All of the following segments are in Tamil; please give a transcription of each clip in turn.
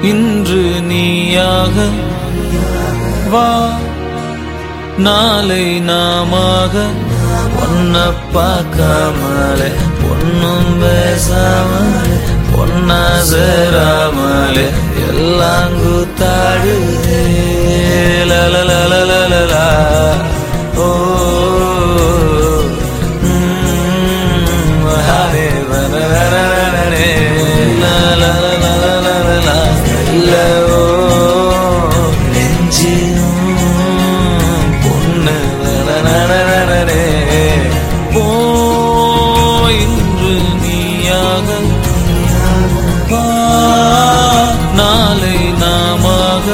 இன்று நீயாக வா நாளை நாமாக ஒன்ன பார்க்காமலே பொண்ணும் பேசாமலே பொன்னா சேராமலே எல்லாம் கூத்தாடுதே லலலலலலலா. ஓ ம், ஹரே வரரரரரே. லலலலலலலா. இல்ல, ஓ, நெஞ்சிலும் பொண்ணு வரரரரரே. போ இன்று நீயாக வா, நாளை நாமாக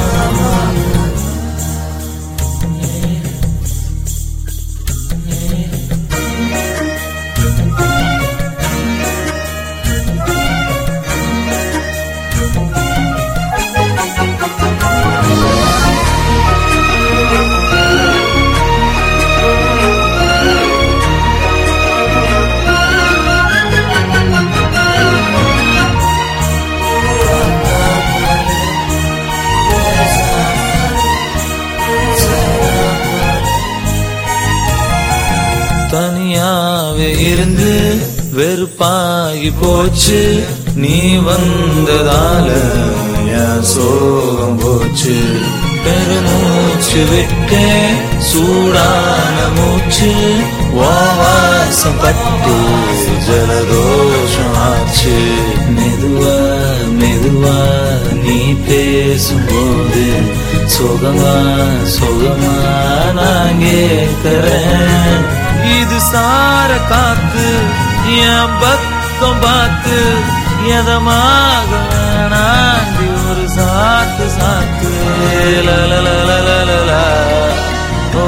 தனியாவே இருந்து வெறுப்பாகி போச்சு நீ வந்ததால என் சோகம் போச்சு பெருமூச்சு விட்டே சூடான மூச்சு வாசம் பட்டு ஜலதோஷம் ஆச்சு மெதுவா மெதுவா நீ பேசும்போது சுகமா சுகமா நான் கேட்கிறேன் இது சார காத்து என் பக்கம் பார்த்து எதமாக வேணாண்டி ஒரு சாத்து சாத்து லலலலலலலா. ஓ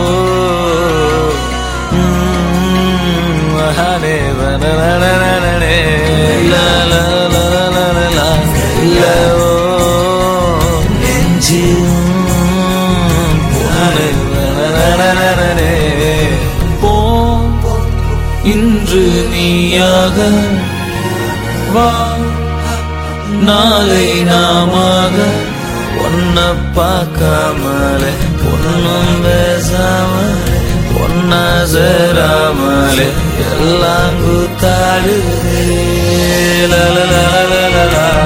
ம், ஹரே வனனனனனனே. லலலலலலலா. இல்ல, ஓ நெஞ்சிலும் பொண்ணு வனனனனனே. போ இன்று நீயாக வா நாளை நாமாக ஒன்ன பார்க்காமலே பொண்ணும் பேசாமலே பொன்னா சேராமலே எல்லாம் கூத்தாடுதே லலலலலலா.